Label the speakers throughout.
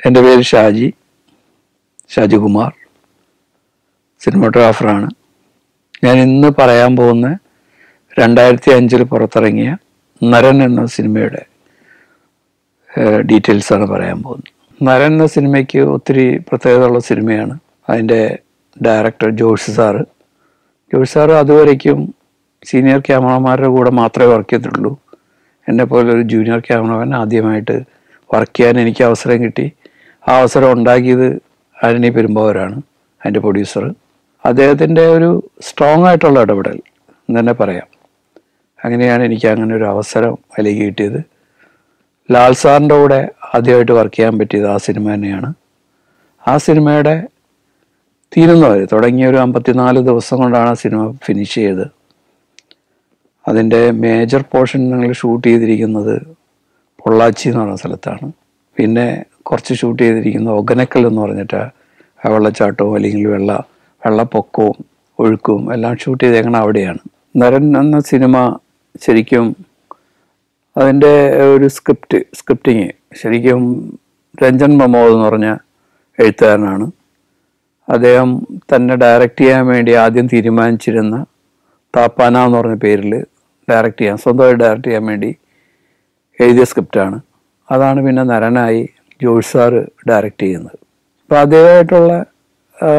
Speaker 1: എൻ്റെ പേര് ഷാജി ഷാജികുമാർ സിനിമാറ്റോഗ്രാഫറാണ് ഞാൻ ഇന്ന് പറയാൻ പോകുന്ന രണ്ടായിരത്തി അഞ്ചിൽ പുറത്തിറങ്ങിയ നരൻ എന്ന സിനിമയുടെ ഡീറ്റെയിൽസ് ആണ് പറയാൻ പോകുന്നത് നരൻ എന്ന സിനിമയ്ക്ക് ഒത്തിരി പ്രത്യേകതയുള്ള സിനിമയാണ് അതിൻ്റെ director Josh sir Josh sir അതുവരയ്ക്കും സീനിയർ ക്യാമറമാരുടെ കൂടെ മാത്രമേ വർക്ക് ചെയ്തിട്ടുള്ളൂ എന്നെ പോലെ ഒരു ജൂനിയർ ക്യാമറമാൻ ആദ്യമായിട്ട് വർക്ക് ചെയ്യാൻ എനിക്ക് അവസരം കിട്ടി ആ അവസരം ഉണ്ടാക്കിയത് ആന്റണി പെരുമ്പാവൂരാണ് അതിൻ്റെ പ്രൊഡ്യൂസർ അദ്ദേഹത്തിൻ്റെ ഒരു സ്ട്രോങ് ആയിട്ടുള്ള ഇടപെടൽ എന്ന് തന്നെ പറയാം അങ്ങനെയാണ് എനിക്ക് അങ്ങനെ ഒരു അവസരം അതിലേക്ക് കിട്ടിയത് ലാൽ സാറിൻ്റെ കൂടെ ആദ്യമായിട്ട് വർക്ക് ചെയ്യാൻ പറ്റിയത് ആ സിനിമ തന്നെയാണ് ആ സിനിമയുടെ തീരുന്നവരെ തുടങ്ങിയ ഒരു അമ്പത്തിനാല് ദിവസം കൊണ്ടാണ് ആ സിനിമ ഫിനിഷ് ചെയ്തത് അതിൻ്റെ മേജർ പോർഷൻ ഞങ്ങൾ ഷൂട്ട് ചെയ്തിരിക്കുന്നത് പൊള്ളാച്ചി എന്ന് പറഞ്ഞ സ്ഥലത്താണ് പിന്നെ കുറച്ച് ഷൂട്ട് ചെയ്തിരിക്കുന്നത് ഒഗനക്കൽ എന്ന് പറഞ്ഞിട്ട് ആ വെള്ളച്ചാട്ടവും അല്ലെങ്കിൽ വെള്ള വെള്ളപ്പൊക്കവും ഒഴുക്കും എല്ലാം ഷൂട്ട് ചെയ്തേക്കണ അവിടെയാണ് നരൻ എന്ന സിനിമ ശരിക്കും അതിൻ്റെ ഒരു സ്ക്രിപ്റ്റ് സ്ക്രിപ്റ്റിങ് ശരിക്കും രഞ്ജൻ പ്രമോദ് എന്ന് പറഞ്ഞ എഴുത്തുകാരനാണ് അദ്ദേഹം തന്നെ ഡയറക്റ്റ് ചെയ്യാൻ വേണ്ടി ആദ്യം തീരുമാനിച്ചിരുന്ന താപ്പാന എന്ന് പറഞ്ഞ പേരിൽ ഡയറക്റ്റ് ചെയ്യാൻ സ്വന്തമായിട്ട് ഡയറക്റ്റ് ചെയ്യാൻ വേണ്ടി എഴുതിയ സ്ക്രിപ്റ്റാണ് അതാണ് പിന്നെ നരനായി ജോഷ് സാറ് ഡയറക്റ്റ് ചെയ്യുന്നത് അപ്പോൾ അദ്ദേഹമായിട്ടുള്ള ആ,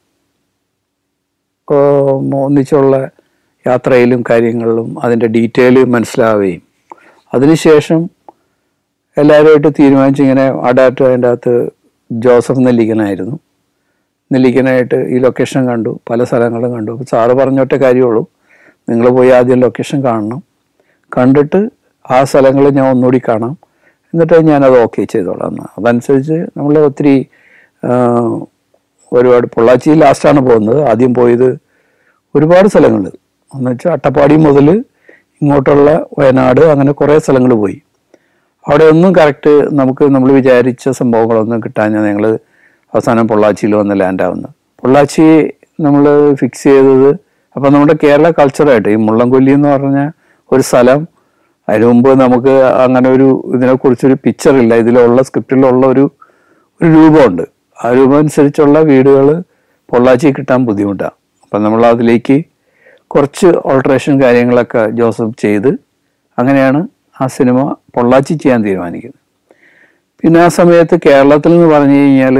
Speaker 1: ഓ, ഒന്നിച്ചുള്ള യാത്രയിലും കാര്യങ്ങളിലും അതിൻ്റെ ഡീറ്റെയിൽ മനസ്സിലാവുകയും അതിനുശേഷം എല്ലാവരുമായിട്ട് തീരുമാനിച്ച് ഇങ്ങനെ അഡാപ്റ്റ് അതിൻ്റെ അകത്ത് ജോസഫ് നെല്ലിക്കനായിരുന്നു നെല്ലിക്കനായിട്ട് ഈ ലൊക്കേഷൻ കണ്ടു പല സ്ഥലങ്ങളും കണ്ടു അപ്പോൾ സാറ് പറഞ്ഞൊറ്റ കാര്യമുള്ളൂ നിങ്ങൾ പോയി ആദ്യം ലൊക്കേഷൻ കാണണം കണ്ടിട്ട് ആ സ്ഥലങ്ങൾ ഞാൻ ഒന്നുകൂടി കാണാം എന്നിട്ട് ഞാനത് ഓക്കെ ചെയ്തോളാം എന്ന് അതനുസരിച്ച് നമ്മൾ ഒത്തിരി ആ, ഒരുപാട് പൊള്ളാച്ചി ലാസ്റ്റാണ് പോകുന്നത് ആദ്യം പോയത് ഒരുപാട് സ്ഥലങ്ങൾ എന്ന് വെച്ചാൽ അട്ടപ്പാടി മുതൽ ഇങ്ങോട്ടുള്ള വയനാട് അങ്ങനെ കുറേ സ്ഥലങ്ങൾ പോയി അവിടെ ഒന്നും കറക്റ്റ് നമുക്ക് നമ്മൾ വിചാരിച്ച സംഭവങ്ങളൊന്നും കിട്ടാഞ്ഞ ഞങ്ങൾ അവസാനം പൊള്ളാച്ചിയിൽ വന്ന് ലാൻഡ് ആവുന്നത് പൊള്ളാച്ചി നമ്മൾ ഫിക്സ് ചെയ്തത് അപ്പം നമ്മുടെ കേരള കൾച്ചറായിട്ട് ഈ മുള്ളംകൊല്ലി എന്ന് പറഞ്ഞ ഒരു സ്ഥലം അതിനു മുമ്പ് നമുക്ക് അങ്ങനെ ഒരു ഇതിനെക്കുറിച്ചൊരു പിക്ചർ ഇല്ല ഇതിലുള്ള സ്ക്രിപ്റ്റിലുള്ള ഒരു ഒരു രൂപമുണ്ട് ആ രൂപം അനുസരിച്ചുള്ള വീടുകൾ പൊള്ളാച്ചി കിട്ടാൻ ബുദ്ധിമുട്ടാണ് അപ്പം നമ്മൾ അതിലേക്ക് കുറച്ച് ഓൾട്രേഷൻ കാര്യങ്ങളൊക്കെ ജോസഫ് ചെയ്ത് അങ്ങനെയാണ് ആ സിനിമ പൊള്ളാച്ചി ചെയ്യാൻ തീരുമാനിക്കുന്നത് പിന്നെ ആ സമയത്ത് കേരളത്തിൽ എന്ന് പറഞ്ഞു കഴിഞ്ഞാൽ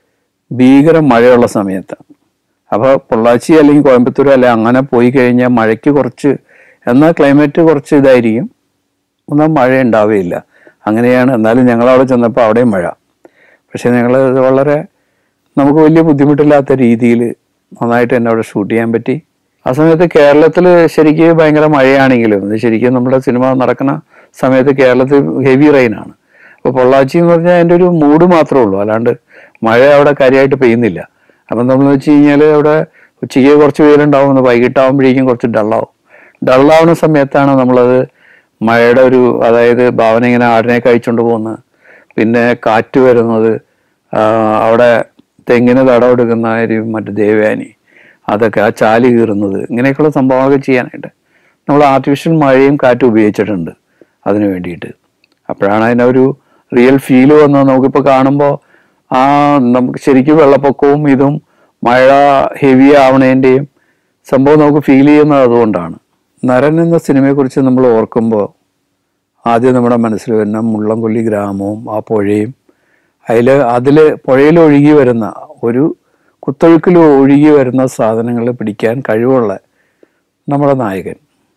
Speaker 1: ഭീകര മഴയുള്ള സമയത്താണ് അപ്പോൾ പൊള്ളാച്ചി അല്ലെങ്കിൽ കോയമ്പത്തൂർ അല്ലെങ്കിൽ അങ്ങനെ പോയി കഴിഞ്ഞാൽ മഴയ്ക്ക് കുറച്ച് എന്നാൽ ക്ലൈമറ്റ് കുറച്ച് ഇതായിരിക്കും ഒന്നും മഴ ഉണ്ടാവുകയില്ല അങ്ങനെയാണ് എന്നാലും ഞങ്ങൾ അവിടെ ചെന്നപ്പോൾ അവിടെയും മഴ പക്ഷെ ഞങ്ങൾ ഇത് വളരെ നമുക്ക് വലിയ ബുദ്ധിമുട്ടില്ലാത്ത രീതിയിൽ നന്നായിട്ട് തന്നെ അവിടെ ഷൂട്ട് ചെയ്യാൻ പറ്റി ആ സമയത്ത് കേരളത്തിൽ ശരിക്കും ഭയങ്കര മഴയാണെങ്കിലും ഇത് ശരിക്കും നമ്മുടെ സിനിമ നടക്കുന്ന സമയത്ത് കേരളത്തിൽ ഹെവി റെയിനാണ് അപ്പോൾ പൊള്ളാച്ചി എന്ന് പറഞ്ഞാൽ അതിൻ്റെ ഒരു മൂഡ് മാത്രമേ ഉള്ളൂ അല്ലാണ്ട് മഴ അവിടെ കാര്യമായിട്ട് പെയ്യുന്നില്ല അപ്പം നമ്മൾ വെച്ച് കഴിഞ്ഞാൽ അവിടെ ഉച്ചയ്ക്ക് കുറച്ച് വെയിലുണ്ടാവും ഒന്ന് വൈകിട്ടാവുമ്പോഴേക്കും കുറച്ച് ഡള്ളാവും ഡള്ളാവുന്ന സമയത്താണ് നമ്മളത് മഴയുടെ ഒരു അതായത് ഭാവന ഇങ്ങനെ ആടിനെ കഴിച്ചുകൊണ്ട് പോകുന്നത് പിന്നെ കാറ്റ് വരുന്നത് ആ, അവിടെ തെങ്ങിന് തടമെടുക്കുന്ന ഒരു മറ്റു ദേവയാനി അതൊക്കെ ആ ചാല് കീറുന്നത് ഇങ്ങനെയൊക്കെയുള്ള സംഭവങ്ങളൊക്കെ ചെയ്യാനായിട്ട് നമ്മൾ ആർട്ടിഫിഷ്യൽ മഴയും കാറ്റും ഉപയോഗിച്ചിട്ടുണ്ട് അതിന് വേണ്ടിയിട്ട് അപ്പോഴാണ് അതിനൊരു റിയൽ ഫീല് വന്നത് നമുക്കിപ്പോൾ കാണുമ്പോൾ ആ നമുക്ക് ശരിക്കും വെള്ളപ്പൊക്കവും ഇതും മഴ ഹെവി ആവണേൻ്റെയും സംഭവം നമുക്ക് ഫീൽ ചെയ്യുന്നത് അതുകൊണ്ടാണ് നരൻ എന്ന സിനിമയെക്കുറിച്ച് നമ്മൾ ഓർക്കുമ്പോൾ ആദ്യം നമ്മുടെ മനസ്സിൽ വരുന്ന മുള്ളംകൊല്ലി ഗ്രാമവും ആ പുഴയും അതിൽ അതിൽ പുഴയിൽ ഒഴുകി വരുന്ന ഒരു കുത്തൊഴുക്കിൽ ഒഴുകി വരുന്ന സാധനങ്ങൾ പിടിക്കാൻ കഴിവുള്ള നമ്മുടെ നായകൻ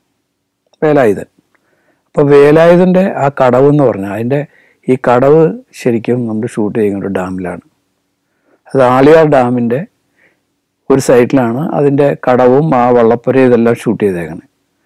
Speaker 1: വേലായുധൻ അപ്പോൾ വേലായുധൻ്റെ ആ കടവ് എന്ന് പറഞ്ഞാൽ അതിൻ്റെ ഈ കടവ് ശരിക്കും നമ്മൾ ഷൂട്ട് ചെയ്യുന്ന ഒരു ഡാമിലാണ് അത് ആളിയാർ ഡാമിൻ്റെ ഒരു സൈഡിലാണ് അതിൻ്റെ കടവും ആ വള്ളപ്പുര ഇതെല്ലാം ഷൂട്ട് ചെയ്തേക്കുന്നത്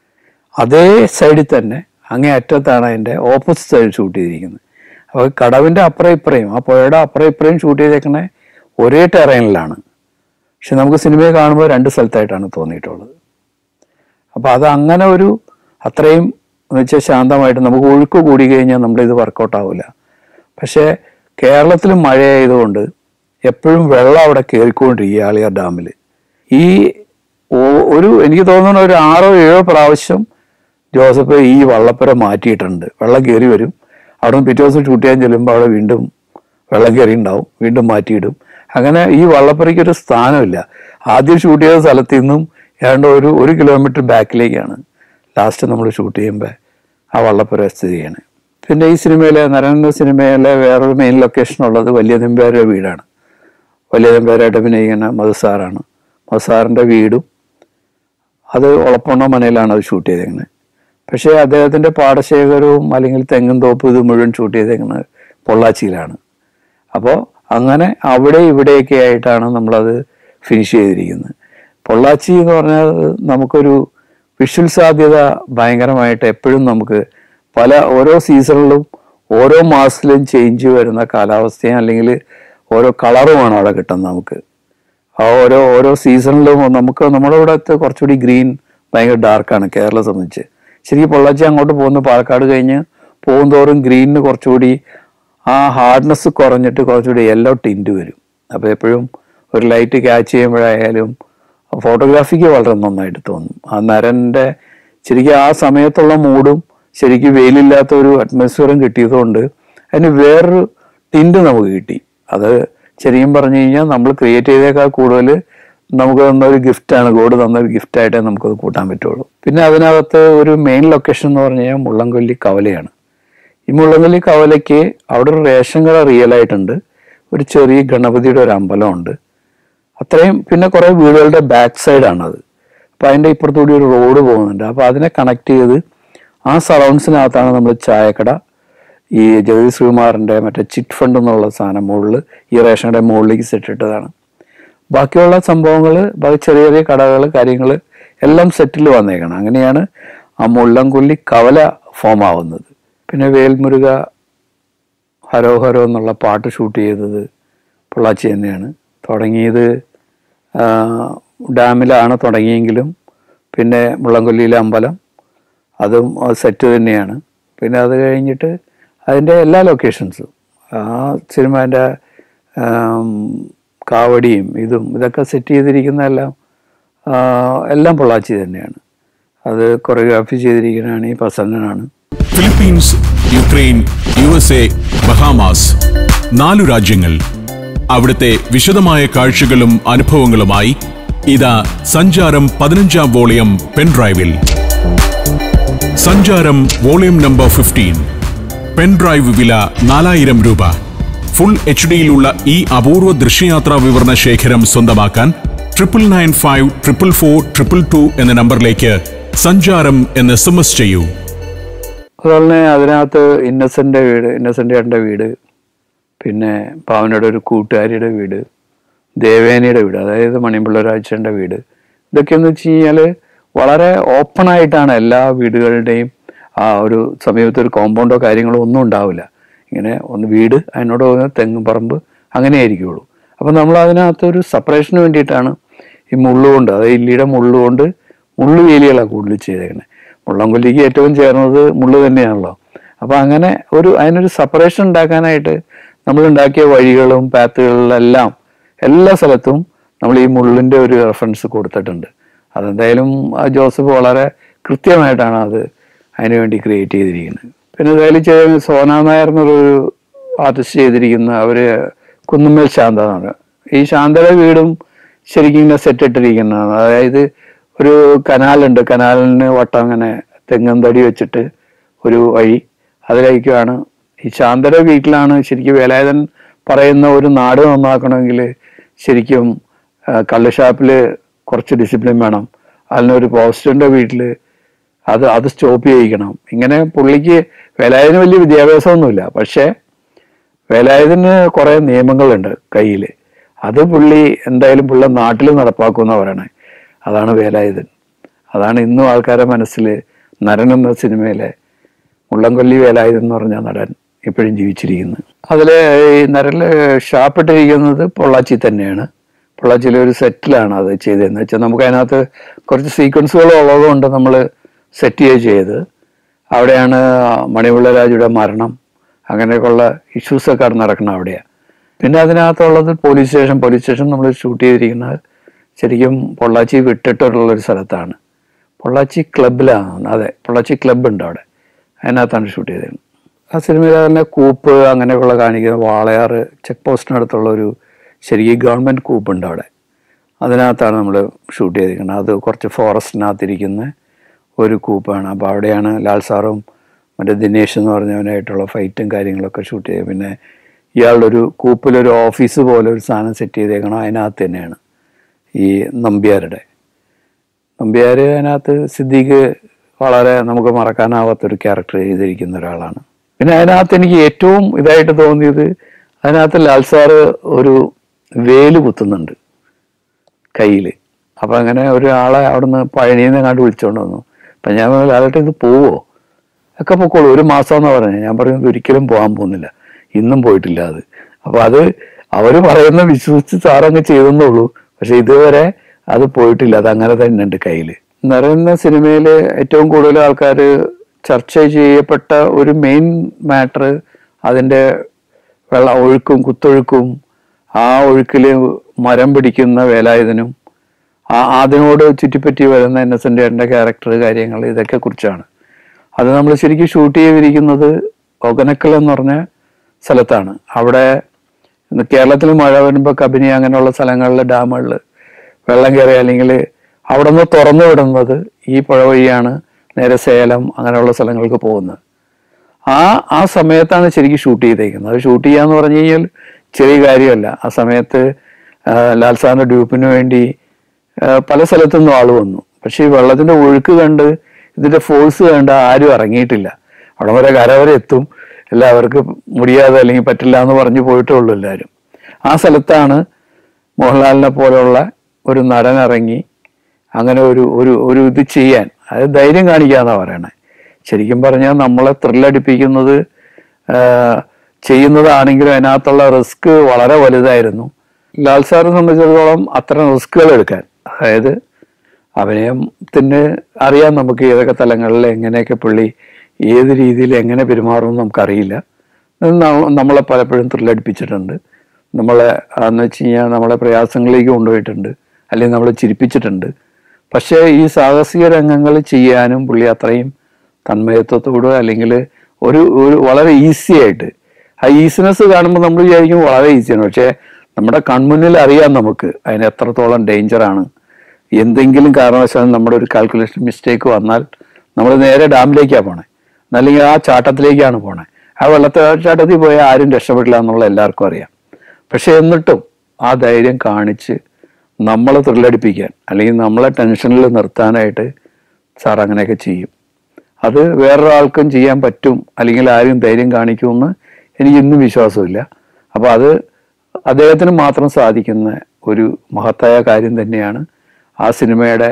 Speaker 1: അതേ സൈഡിൽ തന്നെ അങ്ങേ അറ്റത്താണ് അതിൻ്റെ ഓപ്പോസിറ്റ് സൈഡ് ഷൂട്ട് ചെയ്തിരിക്കുന്നത് അപ്പോൾ കടവിൻ്റെ അപ്പുറം ഇപ്പുറയും ആ പുഴയുടെ അപ്പുറം ഇപ്പുറയും ഷൂട്ട് ചെയ്തേക്കണേ ഒരേ ടെറൈനിലാണ് പക്ഷെ നമുക്ക് സിനിമയെ കാണുമ്പോൾ രണ്ട് സ്ഥലത്തായിട്ടാണ് തോന്നിയിട്ടുള്ളത് അപ്പോൾ അത് അങ്ങനെ ഒരു അത്രയും എന്ന് വെച്ചാൽ ശാന്തമായിട്ട് നമുക്ക് ഒഴുക്ക് കൂടി കഴിഞ്ഞാൽ നമ്മുടെ ഇത് വർക്കൗട്ട് ആവില്ല പക്ഷേ കേരളത്തിൽ മഴയായതുകൊണ്ട് എപ്പോഴും വെള്ളം അവിടെ കയറിക്കൊണ്ടിരിക്കുക ആളിയാർ ഡാമിൽ ഈ ഓ- ഒരു എനിക്ക് തോന്നുന്ന ഒരു ആറോ ഏഴോ പ്രാവശ്യം ജോസഫ് ഈ വള്ളപ്പുര മാറ്റിയിട്ടുണ്ട് വെള്ളം കയറി വരും അവിടെ നിന്ന് പിറ്റേ ദിവസം ഷൂട്ട് ചെയ്യാൻ ചെല്ലുമ്പോൾ അവിടെ വീണ്ടും വെള്ളം കയറി ഉണ്ടാവും വീണ്ടും മാറ്റിയിടും അങ്ങനെ ഈ വള്ളപ്പുരയ്ക്ക് ഒരു സ്ഥാനമില്ല ആദ്യം ഷൂട്ട് ചെയ്ത സ്ഥലത്ത് നിന്നും ഏതാണ്ട് ഒരു ഒരു കിലോമീറ്റർ ബാക്കിലേക്കാണ് ലാസ്റ്റ് നമ്മൾ ഷൂട്ട് ചെയ്യുമ്പോൾ ആ വള്ളപ്പുര സ്ഥിതി ചെയ്യണേ പിന്നെ ഈ സിനിമയിലെ നരേന്ദ്ര സിനിമയിലെ വേറൊരു മെയിൻ ലൊക്കേഷൻ ഉള്ളത് വലിയ നമ്പ്യാരുടെ വീടാണ് വലിയ നമ്പ്യാരായിട്ട് അഭിനയിക്കുന്ന മധുസാറാണ് മധുസാറിൻ്റെ വീടും അത് ഒളപ്പണ്ണ മനയിലാണ് അത് ഷൂട്ട് ചെയ്തേക്കുന്നത് പക്ഷേ അദ്ദേഹത്തിൻ്റെ പാടശേഖരവും അല്ലെങ്കിൽ തെങ്ങും തോപ്പ് ഇത് മുഴുവൻ ഷൂട്ട് ചെയ്തേക്കുന്നത് പൊള്ളാച്ചിയിലാണ് അപ്പോൾ അങ്ങനെ അവിടെ ഇവിടെയൊക്കെ ആയിട്ടാണ് നമ്മളത് ഫിനിഷ് ചെയ്തിരിക്കുന്നത് പൊള്ളാച്ചി എന്ന് പറഞ്ഞാൽ നമുക്കൊരു വിഷ്വൽ സാധ്യത ഭയങ്കരമായിട്ട് എപ്പോഴും നമുക്ക് പല ഓരോ സീസണിലും ഓരോ മാസത്തിലും ചേഞ്ച് വരുന്ന കാലാവസ്ഥയും അല്ലെങ്കിൽ ഓരോ കളറുമാണ് അവിടെ കിട്ടുന്നത് നമുക്ക് ആ ഓരോ ഓരോ സീസണിലും നമുക്ക് നമ്മുടെ ഇവിടുത്തെ കുറച്ചുകൂടി ഗ്രീൻ ഭയങ്കര ഡാർക്കാണ് കേരളം സംബന്ധിച്ച് ശരിക്കും പൊള്ളാച്ചി അങ്ങോട്ട് പോകുന്ന പാലക്കാട് കഴിഞ്ഞ് പോകുന്തോറും ഗ്രീനിന് കുറച്ചുകൂടി ആ ഹാർഡ്നെസ് കുറഞ്ഞിട്ട് കുറച്ചുകൂടി യെല്ലോ ടിൻറ്റ് വരും അപ്പോൾ എപ്പോഴും ഒരു ലൈറ്റ് ക്യാച്ച് ചെയ്യുമ്പോഴായാലും ഫോട്ടോഗ്രാഫിക്ക് വളരെ നന്നായിട്ട് തോന്നും ആ നരൻ്റെ ശരിക്കും ആ സമയത്തുള്ള മൂഡും ശരിക്കും വെയിലില്ലാത്ത ഒരു അറ്റ്മോസ്ഫിയറും കിട്ടിയതുകൊണ്ട് അതിന് വേറൊരു ടിൻറ്റ് നമുക്ക് കിട്ടി അത് ശരിക്കും പറഞ്ഞു കഴിഞ്ഞാൽ നമ്മൾ ക്രിയേറ്റ് ചെയ്തേക്കാൾ കൂടുതൽ നമുക്ക് തന്ന ഒരു ഗിഫ്റ്റാണ് ഗോഡ് തന്ന ഒരു ഗിഫ്റ്റായിട്ടേ നമുക്കത് കൂട്ടാൻ പറ്റുള്ളൂ പിന്നെ അതിനകത്ത് ഒരു മെയിൻ ലൊക്കേഷൻ എന്ന് പറഞ്ഞു കഴിഞ്ഞാൽ മുള്ളംകൊല്ലി കവലയാണ് ഈ മുള്ളംകൊല്ലി കവലയ്ക്ക് അവിടെ ഒരു റേഷൻ കട റിയൽ ആയിട്ടുണ്ട് ഒരു ചെറിയ ഗണപതിയുടെ ഒരു അമ്പലമുണ്ട് അത്രയും പിന്നെ കുറേ വീടുകളുടെ ബാക്ക് സൈഡാണത് അപ്പോൾ അതിൻ്റെ ഇപ്പുറത്തുകൂടി ഒരു റോഡ് പോകുന്നുണ്ട് അപ്പോൾ അതിനെ കണക്ട് ചെയ്ത് ആ സറൗണ്ട്സിനകത്താണ് നമ്മൾ ചായക്കട ഈ ജഗതി ശ്രീകുമാറിൻ്റെ മറ്റേ ചിറ്റ് ഫണ്ട് എന്നുള്ള സാധനം മുകളിൽ ഈ റേഷൻ കടയുടെ മുകളിലേക്ക് സെറ്റ് ഇട്ടതാണ് ബാക്കിയുള്ള സംഭവങ്ങൾ ബാക്കി ചെറിയ ചെറിയ കടകൾ കാര്യങ്ങൾ എല്ലാം സെറ്റിൽ വന്നേക്കണം അങ്ങനെയാണ് ആ മുള്ളംകൊല്ലി കവല ഫോം ആവുന്നത് പിന്നെ വേൽമുരുക ഹരോ ഹരോ എന്നുള്ള പാട്ട് ഷൂട്ട് ചെയ്തത് പൊള്ളാച്ചി തന്നെയാണ് തുടങ്ങിയത് ആ, ഡാമിലാണ് തുടങ്ങിയെങ്കിലും പിന്നെ മുള്ളംകൊല്ലിയിലെ അമ്പലം അതും സെറ്റ് തന്നെയാണ് പിന്നെ അത് കഴിഞ്ഞിട്ട് അതിൻ്റെ എല്ലാ ലൊക്കേഷൻസും ആ സിനിമേൻ്റെ കാവടിയും ഇതും ഇതൊക്കെ സെറ്റ് ചെയ്തിരിക്കുന്നതെല്ലാം ആ, എല്ലാം പൊള്ളാച്ചി തന്നെയാണ് അത് കൊറിയോഗ്രാഫി ചെയ്തിരിക്കുന്നതാണ് ഈ പ്രസന്നനാണ്
Speaker 2: Philippines Ukraine U S A Bahamas നാലു രാജ്യങ്ങൾ അവിടുത്തെ വിശദമായ കാഴ്ചകളും അനുഭവങ്ങളുമായി ഇതാ സഞ്ചാരം പതിനഞ്ചാം വോളിയം പെൻഡ്രൈവിൽ സഞ്ചാരം വോളിയം നമ്പർ ഫിഫ്റ്റീൻ പെൻഡ്രൈവ് വില നാലായിരം രൂപ ഫുൾ എച്ച് ഡിയിലുള്ള ഈ അപൂർവ ദൃശ്യയാത്രാ വിവരണ ശേഖരം സ്വന്തമാക്കാൻ triple nine five triple four triple two എന്ന നമ്പറിലേക്ക് സഞ്ചാരം എന്ന് എസ് എം എസ് ചെയ്യൂ
Speaker 1: അതുപോലെ തന്നെ അതിനകത്ത് ഇന്നസെൻ്റെ വീട് ഇന്നസെൻ്റ് ഏട്ടൻ്റെ വീട് പിന്നെ പാവനയുടെ ഒരു കൂട്ടുകാരിയുടെ വീട് ദേവേനയുടെ വീട് അതായത് മണിമ്പിള്ള രാജൻ്റെ വീട് ഇതൊക്കെയെന്ന് വെച്ച് കഴിഞ്ഞാൽ വളരെ ഓപ്പൺ ആയിട്ടാണ് എല്ലാ വീടുകളുടെയും ആ ഒരു സമീപത്ത് ഒരു കോമ്പൗണ്ടോ കാര്യങ്ങളോ ഒന്നും ഉണ്ടാവില്ല ഇങ്ങനെ ഒന്ന് വീട് അതിനോട് പോകുന്ന തെങ്ങും പറമ്പ് അങ്ങനെ ആയിരിക്കുള്ളൂ അപ്പം നമ്മൾ അതിനകത്ത് ഒരു സെപ്പറേഷന് വേണ്ടിയിട്ടാണ് ഈ മുള്ളുകൊണ്ട് അതായത് ഇല്ലിയുടെ മുള്ളുകൊണ്ട് മുള്ളു വേലികളാണ് കൂടുതൽ ചെയ്തേക്കുന്നത് മുള്ളംകൊല്ലിക്ക് ഏറ്റവും ചേർന്നത് മുള്ളു തന്നെയാണല്ലോ അപ്പം അങ്ങനെ ഒരു അതിനൊരു സെപ്പറേഷൻ ഉണ്ടാക്കാനായിട്ട് നമ്മൾ ഉണ്ടാക്കിയ വഴികളും പാത്തുകളിലെല്ലാം എല്ലാ സ്ഥലത്തും നമ്മൾ ഈ മുള്ളിൻ്റെ ഒരു റെഫറൻസ് കൊടുത്തിട്ടുണ്ട് അതെന്തായാലും ആ ജോസഫ് വളരെ കൃത്യമായിട്ടാണ് അത് അതിനു വേണ്ടി ക്രിയേറ്റ് ചെയ്തിരിക്കുന്നത് പിന്നെ എന്തായാലും ചെയ്ത സോന നായർ എന്നൊരു ആർട്ടിസ്റ്റ് ചെയ്തിരിക്കുന്ന അവര് കുന്നുമ്മൽ ശാന്ത എന്നാണ് ഈ ശാന്തയുടെ വീടും ശരിക്കും ഇങ്ങനെ സെറ്റ് ഇട്ടിരിക്കുന്നതാണ് അതായത് ഒരു കനാലുണ്ട് കനാലിന് വട്ടം അങ്ങനെ തെങ്ങും തടി വെച്ചിട്ട് ഒരു വഴി അതിലേക്കാണ് ഈ ശാന്തയുടെ വീട്ടിലാണ് ശരിക്കും വേലായുധൻ പറയുന്ന ഒരു നാട് നന്നാക്കണമെങ്കിൽ ശരിക്കും ആ, കള്ളുഷാപ്പിൽ കുറച്ച് ഡിസിപ്ലിൻ വേണം അതിനൊരു പോസ്റ്ററിന്റെ വീട്ടിൽ അത് അത് സ്റ്റോപ്പ് ചെയ്യിക്കണം ഇങ്ങനെ പുള്ളിക്ക് വേലായുധന് വലിയ വിദ്യാഭ്യാസമൊന്നുമില്ല പക്ഷേ വേലായുധന് കുറെ നിയമങ്ങളുണ്ട് കയ്യിൽ അത് പുള്ളി എന്തായാലും പുള്ള നാട്ടിൽ നടപ്പാക്കുമെന്നാണ് പറയണേ അതാണ് വേലായുധൻ അതാണ് ഇന്നും ആൾക്കാരുടെ മനസ്സിൽ നരൻ എന്ന സിനിമയിലെ മുള്ളംകൊല്ലി വേലായുധൻ എന്ന് പറഞ്ഞ നടൻ ഇപ്പോഴും ജീവിച്ചിരിക്കുന്നത് അതില് ഈ നരല് ഷാപ്പിട്ടിരിക്കുന്നത് പൊള്ളാച്ചി തന്നെയാണ് പൊള്ളാച്ചിയിലെ ഒരു സെറ്റിലാണ് അത് ചെയ്തതെന്ന് വെച്ചാൽ നമുക്ക് അതിനകത്ത് കുറച്ച് സീക്വൻസുകൾ ഉള്ളതുകൊണ്ട് നമ്മൾ സെറ്റ് ചെയ്യുക ചെയ്ത് അവിടെയാണ് മണിപിള്ള രാജയുടെ മരണം അങ്ങനെയൊക്കെയുള്ള ഇഷ്യൂസൊക്കെ അവിടെ നടക്കണം അവിടെയാണ് പിന്നെ അതിനകത്തുള്ളത് പോലീസ് സ്റ്റേഷൻ പോലീസ് സ്റ്റേഷൻ നമ്മൾ ഷൂട്ട് ചെയ്തിരിക്കുന്നത് ശരിക്കും പൊള്ളാച്ചി വിട്ടിട്ടുള്ള ഒരു സ്ഥലത്താണ് പൊള്ളാച്ചി ക്ലബിലാണ് അതെ പൊള്ളാച്ചി ക്ലബ് ഉണ്ട് അവിടെ അതിനകത്താണ് ഷൂട്ട് ചെയ്തത് ആ സിനിമയിൽ തന്നെ കൂപ്പ് അങ്ങനെയുള്ള കാണിക്കുന്ന വാളയാറ് ചെക്ക് പോസ്റ്റിനടുത്തുള്ള ഒരു ശരിക്കും ഗവൺമെൻറ് കൂപ്പ് ഉണ്ട് അവിടെ അതിനകത്താണ് നമ്മൾ ഷൂട്ട് ചെയ്തിരിക്കുന്നത് അത് കുറച്ച് ഫോറസ്റ്റിനകത്തിരിക്കുന്ന ഒരു കൂപ്പാണ് അപ്പോൾ അവിടെയാണ് ലാൽ സാറും മറ്റേ ദിനേഷ് എന്ന് പറഞ്ഞവനായിട്ടുള്ള ഫൈറ്റും കാര്യങ്ങളൊക്കെ ഷൂട്ട് ചെയ്ത് പിന്നെ ഇയാളുടെ ഒരു കൂപ്പിലൊരു ഓഫീസ് പോലെ ഒരു സാധനം സെറ്റ് ചെയ്തേക്കണം അതിനകത്ത് തന്നെയാണ് ഈ നമ്പ്യാരുടെ നമ്പ്യാർ അതിനകത്ത് സിദ്ദീഖ് വളരെ നമുക്ക് മറക്കാനാവാത്തൊരു ക്യാരക്ടർ ചെയ്തിരിക്കുന്ന ഒരാളാണ് പിന്നെ അതിനകത്ത് എനിക്ക് ഏറ്റവും ഇതായിട്ട് തോന്നിയത് അതിനകത്ത് ലാൽ സാറ് ഒരു വേല് കുത്തുന്നുണ്ട് കയ്യിൽ അപ്പം അങ്ങനെ ഒരാളെ അവിടുന്ന് പഴനിയിൽ നിന്ന് കണ്ട് വിളിച്ചോണ്ട് വന്നു അപ്പം ഞാൻ പറഞ്ഞു, ലാലേട്ടൻ ഇത് പോവോ ഒക്കെ പൊക്കോളൂ ഒരു മാസമെന്ന് പറഞ്ഞു ഞാൻ പറയുന്നത് ഒരിക്കലും പോകാൻ പോകുന്നില്ല ഇന്നും പോയിട്ടില്ല അത് അപ്പൊ അത് അവര് പറയുന്ന വിശ്വസിച്ച് സാറങ്ങ് ചെയ്തെന്നുള്ളൂ പക്ഷെ ഇതുവരെ അത് പോയിട്ടില്ല അത് അങ്ങനെ തന്നെ ഉണ്ട് കയ്യിൽ നിറയുന്ന സിനിമയിൽ ഏറ്റവും കൂടുതൽ ആൾക്കാർ ചർച്ച ചെയ്യപ്പെട്ട ഒരു മെയിൻ മാറ്റർ അതിൻ്റെ വെള്ള ഒഴുക്കും കുത്തൊഴുക്കും ആ ഒഴുക്കിൽ മരം പിടിക്കുന്ന വേലായുധനും ആ അതിനോട് ചുറ്റിപ്പറ്റി വരുന്ന ഇന്നസെൻ്റ് എൻ്റെ ക്യാരക്ടർ കാര്യങ്ങൾ ഇതൊക്കെ കുറിച്ചാണ് അത് നമ്മൾ ശരിക്കും ഷൂട്ട് ചെയ്തിരിക്കുന്നത് ഒകനക്കൽ എന്ന് പറഞ്ഞ സ്ഥലത്താണ് അവിടെ കേരളത്തിൽ മഴ വരുമ്പോൾ കബനി അങ്ങനെയുള്ള സ്ഥലങ്ങളിൽ ഡാമുകളിൽ വെള്ളം കയറി അല്ലെങ്കിൽ അവിടെ നിന്ന് തുറന്നു വിടുന്നത് ഈ പുഴ വഴിയാണ് നേരെ സേലം അങ്ങനെയുള്ള സ്ഥലങ്ങൾക്ക് പോകുന്നത് ആ ആ സമയത്താണ് ശരിക്കും ഷൂട്ട് ചെയ്തേക്കുന്നത് അത് ഷൂട്ട് ചെയ്യാന്ന് പറഞ്ഞു കഴിഞ്ഞാൽ ചെറിയ കാര്യമല്ല ആ സമയത്ത് ആ, ലാൽ സാറിന്റെ ഡ്യൂപ്പിന് വേണ്ടി ആ, പല സ്ഥലത്തുനിന്നും ആള് വന്നു പക്ഷെ ഈ വെള്ളത്തിന്റെ ഒഴുക്ക് കണ്ട് ഇതിന്റെ ഫോഴ്സ് കണ്ട് ആരും ഇറങ്ങിയിട്ടില്ല അവിടെ വരെ കര വരെ എത്തും എല്ലാവർക്കും മുടിയാതെ അല്ലെങ്കിൽ പറ്റില്ല എന്ന് പറഞ്ഞു പോയിട്ടേ ഉള്ളൂ എല്ലാവരും ആ സ്ഥലത്താണ് മോഹൻലാലിനെ പോലെയുള്ള ഒരു നടൻ ഇറങ്ങി അങ്ങനെ ഒരു ഒരു ഒരു ഇത് ചെയ്യാൻ അത് ധൈര്യം കാണിക്കാന്നാ പറയണേ ശരിക്കും പറഞ്ഞാൽ നമ്മളെ ത്രില്ലടിപ്പിക്കുന്നത് ആ, ചെയ്യുന്നതാണെങ്കിലും അതിനകത്തുള്ള റിസ്ക് വളരെ വലുതായിരുന്നു ലാൽ സാറിനെ സംബന്ധിച്ചിടത്തോളം അത്തരം റിസ്കുകൾ എടുക്കാൻ അതായത് അഭിനയത്തിന് അറിയാം നമുക്ക് ഏതൊക്കെ തലങ്ങളിൽ എങ്ങനെയൊക്കെ പുള്ളി ഏത് രീതിയിൽ എങ്ങനെ പെരുമാറുമെന്ന് നമുക്കറിയില്ല അത് ന- നമ്മളെ പലപ്പോഴും ത്രില്ലടിപ്പിച്ചിട്ടുണ്ട് നമ്മളെ എന്ന് വെച്ച് കഴിഞ്ഞാൽ നമ്മളെ പ്രയാസങ്ങളിലേക്ക് കൊണ്ടുപോയിട്ടുണ്ട് അല്ലെങ്കിൽ നമ്മളെ ചിരിപ്പിച്ചിട്ടുണ്ട് പക്ഷേ ഈ സാഹസിക രംഗങ്ങൾ ചെയ്യാനും പുള്ളി അത്രയും തന്മയത്വത്തോട് അല്ലെങ്കിൽ ഒരു ഒരു വളരെ ഈസി ആയിട്ട് ആ ഈസിനെസ് കാണുമ്പോൾ നമ്മൾ വിചാരിക്കും വളരെ ഈസിയാണ് പക്ഷേ നമ്മുടെ കൺമുന്നിൽ അറിയാം നമുക്ക് അതിന് എത്രത്തോളം ഡേഞ്ചറാണ് എന്തെങ്കിലും കാരണവശാലും നമ്മുടെ ഒരു കാൽക്കുലേഷൻ മിസ്റ്റേക്ക് വന്നാൽ നമ്മൾ നേരെ ഡാമിലേക്കാണ് പോണേ അല്ലെങ്കിൽ ആ ചാട്ടത്തിലേക്കാണ് പോണേ ആ വെള്ളത്തെ ചാട്ടത്തിൽ പോയാൽ ആരും രക്ഷപ്പെടില്ല എന്നുള്ള എല്ലാവർക്കും അറിയാം പക്ഷെ എന്നിട്ടും ആ ധൈര്യം കാണിച്ച് നമ്മളെ ത്രില്ലടിപ്പിക്കാൻ അല്ലെങ്കിൽ നമ്മളെ ടെൻഷനിൽ നിർത്താനായിട്ട് സാർ അങ്ങനെയൊക്കെ ചെയ്യും അത് വേറൊരാൾക്കും ചെയ്യാൻ പറ്റും അല്ലെങ്കിൽ ആരും ധൈര്യം കാണിക്കുമെന്ന് എനിക്ക് ഇന്നും വിശ്വാസമില്ല അപ്പോൾ അത് അദ്ദേഹത്തിന് മാത്രം സാധിക്കുന്ന ഒരു മഹത്തായ കാര്യം തന്നെയാണ് ആ സിനിമയുടെ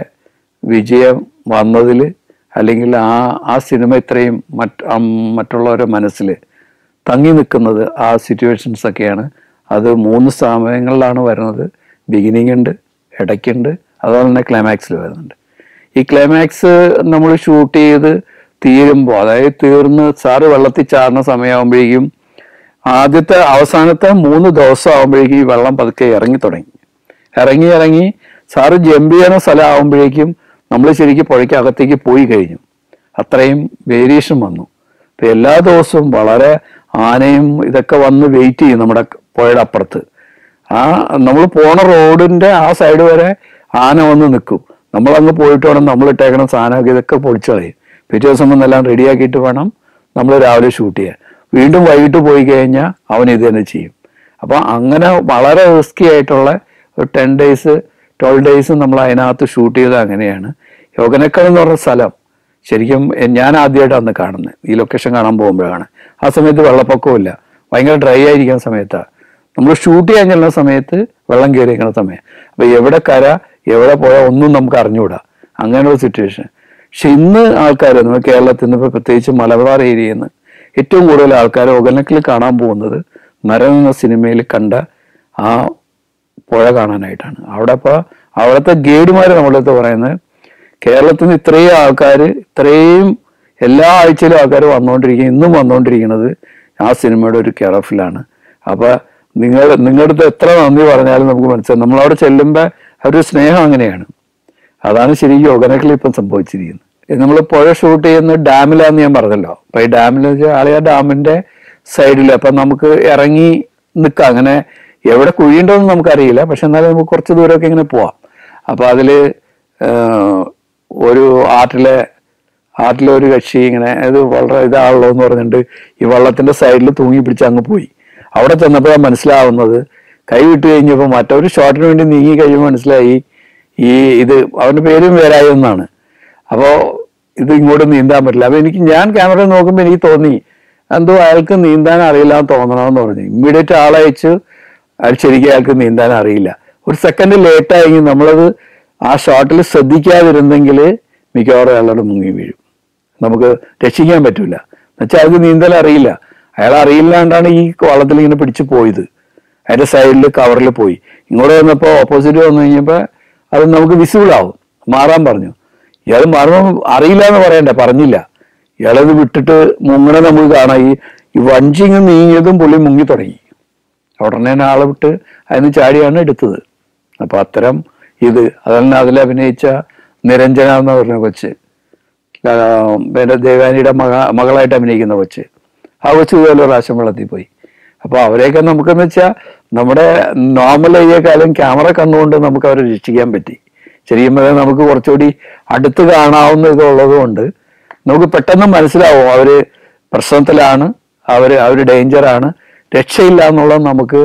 Speaker 1: വിജയം വന്നതിൽ അല്ലെങ്കിൽ ആ ആ സിനിമ ഇത്രയും മറ്റ് അം, മറ്റുള്ളവരുടെ മനസ്സിൽ തങ്ങി നിൽക്കുന്നത് ആ സിറ്റുവേഷൻസ് ഒക്കെയാണ് അത് മൂന്ന് സമയങ്ങളിലാണ് വരുന്നത് ബിഗിനിങ് ഉണ്ട് ഇടയ്ക്കുണ്ട് അതുപോലെ തന്നെ ക്ലൈമാക്സിൽ വരുന്നുണ്ട് ഈ ക്ലൈമാക്സ് നമ്മൾ ഷൂട്ട് ചെയ്ത് തീരുമ്പോൾ അതായത് തീർന്ന് സാറ് വെള്ളത്തിൽ ചാടുന്ന സമയമാകുമ്പോഴേക്കും ആദ്യത്തെ അവസാനത്തെ മൂന്ന് ദിവസം ആകുമ്പോഴേക്കും ഈ വെള്ളം പതുക്കെ ഇറങ്ങി തുടങ്ങി ഇറങ്ങി ഇറങ്ങി സാറ് ജമ്പ് ചെയ്യുന്ന സ്ഥലം ആകുമ്പോഴേക്കും നമ്മൾ ശരിക്കും പുഴയ്ക്കകത്തേക്ക് പോയി കഴിഞ്ഞു അത്രയും വേരിയേഷൻ വന്നു ഇപ്പൊ എല്ലാ ദിവസവും വളരെ ആനയും ഇതൊക്കെ വന്ന് വെയിറ്റ് ചെയ്യും നമ്മുടെ പുഴയുടെ അപ്പുറത്ത് ആ നമ്മൾ പോണ റോഡിന്റെ ആ സൈഡ് വരെ ആന വന്ന് നിൽക്കും നമ്മളങ്ങ് പോയിട്ട് വേണം നമ്മൾ ഇട്ടേക്കണ സാധനമൊക്കെ ഇതൊക്കെ പൊളിച്ചു കളയും പിറ്റേ ദിവസം വന്നെല്ലാം റെഡിയാക്കിയിട്ട് വേണം നമ്മൾ രാവിലെ ഷൂട്ട് ചെയ്യാൻ വീണ്ടും വൈകിട്ട് പോയി കഴിഞ്ഞാൽ അവൻ ഇത് തന്നെ ചെയ്യും അപ്പൊ അങ്ങനെ വളരെ റിസ്കി ആയിട്ടുള്ള ഒരു ടെൻ ഡേയ്സ് ട്വൽവ് ഡേയ്സ് നമ്മൾ അതിനകത്ത് ഷൂട്ട് ചെയ്തത് അങ്ങനെയാണ് യോഗനക്കൽ എന്ന് പറഞ്ഞ സ്ഥലം ശരിക്കും എ- ഞാൻ ആദ്യമായിട്ട് അന്ന് കാണുന്നത് ഈ ലൊക്കേഷൻ കാണാൻ പോകുമ്പോഴാണ് ആ സമയത്ത് വെള്ളപ്പൊക്കവും ഇല്ല ഭയങ്കര ഡ്രൈ ആയിരിക്കുന്ന സമയത്താണ് നമ്മൾ ഷൂട്ട് ചെയ്യാൻ ചെല്ലുന്ന സമയത്ത് വെള്ളം കയറിയിരിക്കുന്ന സമയം അപ്പൊ എവിടെ കര എവിടെ പോയാൽ ഒന്നും നമുക്ക് അറിഞ്ഞുകൂടാ അങ്ങനെയുള്ള സിറ്റുവേഷൻ പക്ഷെ ഇന്ന് ആൾക്കാർ നമ്മൾ കേരളത്തിൽ നിന്ന് ഇപ്പൊ പ്രത്യേകിച്ച് മലബാർ ഏരിയയിൽ നിന്ന് ഏറ്റവും കൂടുതൽ ആൾക്കാർ ഒഗനക്കിൽ കാണാൻ പോകുന്നത് നരം എന്ന സിനിമയിൽ കണ്ട ആ പുഴ കാണാനായിട്ടാണ് അവിടെ ഇപ്പോൾ അവിടുത്തെ ഗൈഡുമാർ നമ്മുടെ അടുത്ത് പറയുന്നത് കേരളത്തിൽ നിന്ന് ഇത്രയും ആൾക്കാർ ഇത്രയും എല്ലാ ആഴ്ചയിലും ആൾക്കാർ വന്നുകൊണ്ടിരിക്കുക ഇന്നും വന്നുകൊണ്ടിരിക്കുന്നത് ആ സിനിമയുടെ ഒരു കെയറഫിലാണ് അപ്പൊ നിങ്ങൾ നിങ്ങളുടെ അടുത്ത് എത്ര നന്ദി പറഞ്ഞാലും നമുക്ക് മനസ്സിലാവും നമ്മളവിടെ ചെല്ലുമ്പോൾ ഒരു സ്നേഹം അങ്ങനെയാണ് അതാണ് ശരിക്കും ഒഗനക്കിൽ ഇപ്പം സംഭവിച്ചിരിക്കുന്നത് നമ്മൾ പുഴ ഷൂട്ട് ചെയ്യുന്ന ഡാമിലാന്ന് ഞാൻ പറഞ്ഞല്ലോ അപ്പൊ ഈ ഡാമിൽ വെച്ചാൽ ആളിയ ഡാമിന്റെ സൈഡിൽ അപ്പൊ നമുക്ക് ഇറങ്ങി നിൽക്കാം അങ്ങനെ എവിടെ കുഴിയുണ്ടോന്ന് നമുക്കറിയില്ല പക്ഷെ എന്നാലും നമുക്ക് കുറച്ച് ദൂരമൊക്കെ ഇങ്ങനെ പോവാം അപ്പൊ അതില് ഏഹ്, ഒരു ആറ്റിലെ ആറ്റിലെ ഒരു കക്ഷി ഇങ്ങനെ ഇത് വളരെ ഇതാണല്ലോ എന്ന് പറഞ്ഞിട്ട് ഈ വള്ളത്തിന്റെ സൈഡിൽ തൂങ്ങി പിടിച്ച് അങ്ങ് പോയി അവിടെ ചെന്നപ്പോഴാണ് മനസ്സിലാവുന്നത് കൈ വിട്ട് കഴിഞ്ഞപ്പോൾ മറ്റൊരു ഷോട്ടിന് വേണ്ടി നീങ്ങി കഴിയുമ്പോൾ മനസ്സിലായി ഈ ഇത് അവന്റെ പേരും വേരായി എന്നാണ് അപ്പോ ഇത് ഇങ്ങോട്ട് നീന്താൻ പറ്റില്ല അപ്പൊ എനിക്ക് ഞാൻ ക്യാമറ നോക്കുമ്പോൾ എനിക്ക് തോന്നി എന്തോ അയാൾക്ക് നീന്താൻ അറിയില്ല എന്ന് തോന്നണമെന്ന് പറഞ്ഞു ഇമ്മീഡിയറ്റ് ആളയച്ച് അയാൾ ശരിക്കും അയാൾക്ക് നീന്താൻ അറിയില്ല ഒരു സെക്കൻഡ് ലേറ്റ് ആയെങ്കിൽ നമ്മളത് ആ ഷോട്ടിൽ ശ്രദ്ധിക്കാതിരുന്നെങ്കിൽ മിക്കവാറും അയാളോട് മുങ്ങി വീഴും നമുക്ക് രക്ഷിക്കാൻ പറ്റൂല എന്നുവെച്ചാൽ അയാൾക്ക് നീന്തൽ അറിയില്ല അയാൾ അറിയില്ലാണ്ടാണ് ഈ വള്ളത്തിൽ ഇങ്ങനെ പിടിച്ചു പോയത് അതിന്റെ സൈഡിൽ കവറിൽ പോയി ഇങ്ങോട്ട് വന്നപ്പോൾ ഓപ്പോസിറ്റ് വന്നു കഴിഞ്ഞപ്പോൾ അത് നമുക്ക് വിസിബിൾ ആവും മാറാൻ പറഞ്ഞു ഇയാൾ മാറുമ്പോൾ അറിയില്ല എന്ന് പറയണ്ട പറഞ്ഞില്ല ഇയാളത് വിട്ടിട്ട് മുങ്ങണ നമുക്ക് കാണാം ഈ ഈ വഞ്ചിങ് നീങ്ങിയതും പുള്ളി മുങ്ങി തുടങ്ങി ഉടനെ തന്നെ ആളെ വിട്ട് അതിന് ചാടിയാണ് എടുത്തത് അപ്പൊ അത്തരം ഇത് അതല്ല അതിൽ അഭിനയിച്ച നിരഞ്ജന എന്ന് പറഞ്ഞ കൊച്ച് ആ, പിന്നെ ദേവാനിയുടെ മക മകളായിട്ട് അഭിനയിക്കുന്ന കൊച്ച് ആ കൊച്ച് ഇതുപോലെ പ്രാവശ്യം വെള്ളത്തിൽ പോയി അപ്പൊ അവരെയൊക്കെ നമുക്കെന്ന് വെച്ചാൽ നമ്മുടെ നോർമൽ ഏരിയക്കാളും ക്യാമറ കണ്ടുകൊണ്ട് നമുക്ക് അവരെ രക്ഷിക്കാൻ പറ്റി ശരിക്കും പറഞ്ഞാൽ നമുക്ക് കുറച്ചുകൂടി അടുത്ത് കാണാവുന്ന ഇതുള്ളത് കൊണ്ട് നമുക്ക് പെട്ടെന്ന് മനസ്സിലാവും അവര് പ്രശ്നത്തിലാണ് അവര് അവര് ഡേഞ്ചറാണ് രക്ഷയില്ല എന്നുള്ളത് നമുക്ക്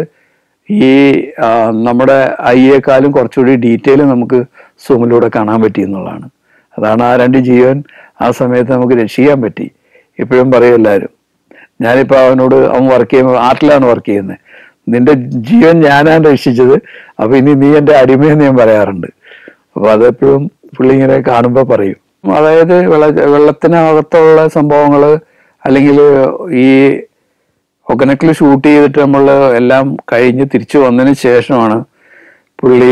Speaker 1: ഈ ആ, നമ്മുടെ ഐയേക്കാളും കുറച്ചുകൂടി ഡീറ്റെയിൽ നമുക്ക് സൂമിലൂടെ കാണാൻ പറ്റി എന്നുള്ളതാണ് അതാണ് ആ രണ്ട് ജീവൻ ആ സമയത്ത് നമുക്ക് രക്ഷിക്കാൻ പറ്റി ഇപ്പോഴും പറയും എല്ലാവരും ഞാനിപ്പോ അവനോട് അവൻ വർക്ക് ചെയ്യുമ്പോൾ ആർട്ടിലാണ് വർക്ക് ചെയ്യുന്നത് നിന്റെ ജീവൻ ഞാനാണ് രക്ഷിച്ചത് അപ്പൊ ഇനി നീ എന്റെ അടിമയെന്ന് ഞാൻ പറയാറുണ്ട് അപ്പൊ അതെപ്പോഴും പുള്ളി ഇങ്ങനെ കാണുമ്പോൾ പറയും അതായത് വെള്ള വെള്ളത്തിനകത്തുള്ള സംഭവങ്ങള് അല്ലെങ്കിൽ ഈ ഒക്കനക്കിൽ ഷൂട്ട് ചെയ്തിട്ട് നമ്മൾ എല്ലാം കഴിഞ്ഞ് തിരിച്ചു വന്നതിന് ശേഷമാണ് പുള്ളി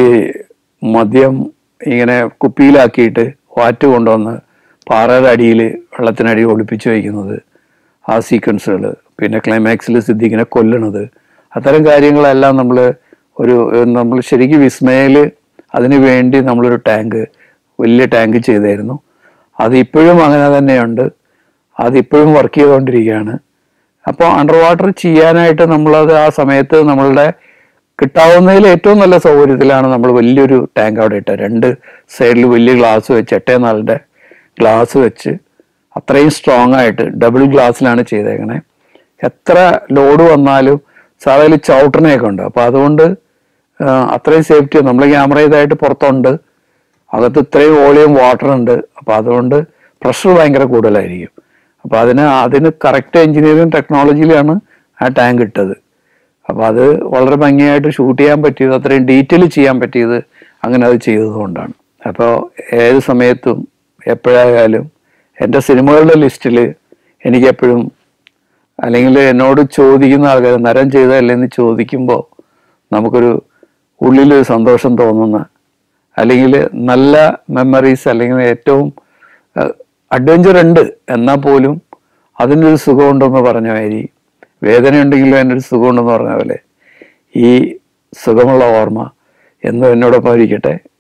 Speaker 1: മദ്യം ഇങ്ങനെ കുപ്പിയിലാക്കിയിട്ട് വാറ്റ് കൊണ്ടുവന്ന് പാറയുടെ അടിയിൽ വെള്ളത്തിനടിയിൽ ഒളിപ്പിച്ചു വയ്ക്കുന്നത് ആ സീക്വൻസുകൾ പിന്നെ ക്ലൈമാക്സിൽ സിദ്ദിഖിനെ കൊല്ലണത് അത്തരം കാര്യങ്ങളെല്ലാം നമ്മൾ ഒരു നമ്മൾ ശരിക്കും വിസ്മയിൽ അതിനു വേണ്ടി നമ്മളൊരു ടാങ്ക് വലിയ ടാങ്ക് ചെയ്തായിരുന്നു അത് ഇപ്പോഴും അങ്ങനെ തന്നെയുണ്ട് അതിപ്പോഴും വർക്ക് ചെയ്തുകൊണ്ടിരിക്കുകയാണ് അപ്പോൾ അണ്ടർ വാട്ടർ ചെയ്യാനായിട്ട് നമ്മളത് ആ സമയത്ത് നമ്മളുടെ കിട്ടാവുന്നതിൽ ഏറ്റവും നല്ല സൗകര്യത്തിലാണ് നമ്മൾ വലിയൊരു ടാങ്ക് അവിടെ ഇട്ടത് രണ്ട് സൈഡിൽ വലിയ ഗ്ലാസ് വെച്ച് എട്ടേ നാലിൻ്റെ ഗ്ലാസ് വെച്ച് അത്രയും സ്ട്രോങ് ആയിട്ട് ഡബിൾ ഗ്ലാസ്സിലാണ് ചെയ്തേക്കണേ എത്ര ലോഡ് വന്നാലും സാധാരണ ചവിട്ടണയൊക്കെ ഉണ്ട് അപ്പോൾ അതുകൊണ്ട് ആ, അത്രയും സേഫ്റ്റി നമ്മൾ ക്യാമറ ഇതായിട്ട് പുറത്തുണ്ട് അകത്ത് ഇത്രയും വോളിയം വാട്ടർ ഉണ്ട് അപ്പോൾ അതുകൊണ്ട് പ്രഷർ ഭയങ്കര കൂടുതലായിരിക്കും അപ്പോൾ അതിന് അതിന് കറക്റ്റ് എഞ്ചിനീയറിംഗ് ടെക്നോളജിയിലാണ് ആ ടാങ്ക് ഇട്ടത് അപ്പോൾ അത് വളരെ ഭംഗിയായിട്ട് ഷൂട്ട് ചെയ്യാൻ പറ്റിയത് അത്രയും ഡീറ്റെയിൽ ചെയ്യാൻ പറ്റിയത് അങ്ങനെ അത് ചെയ്തതുകൊണ്ടാണ് അപ്പോൾ ഏത് സമയത്തും എപ്പോഴായാലും എൻ്റെ സിനിമകളുടെ ലിസ്റ്റിൽ എനിക്കെപ്പോഴും അല്ലെങ്കിൽ എന്നോട് ചോദിക്കുന്ന ആൾക്കാർ നരം ചെയ്തതല്ലെന്ന് ചോദിക്കുമ്പോൾ നമുക്കൊരു ഉള്ളിലൊരു സന്തോഷം തോന്നുന്ന അല്ലെങ്കിൽ നല്ല മെമ്മറീസ് അല്ലെങ്കിൽ ഏറ്റവും അഡ്വഞ്ചർ ഉണ്ട് എന്നാൽ പോലും അതിനൊരു സുഖമുണ്ടെന്ന് പറഞ്ഞ മാതിരി വേദന ഉണ്ടെങ്കിലും അതിനൊരു സുഖമുണ്ടെന്ന് പറഞ്ഞ പോലെ ഈ സുഖമുള്ള ഓർമ്മ എന്നും എന്നോടൊപ്പം ഇരിക്കട്ടെ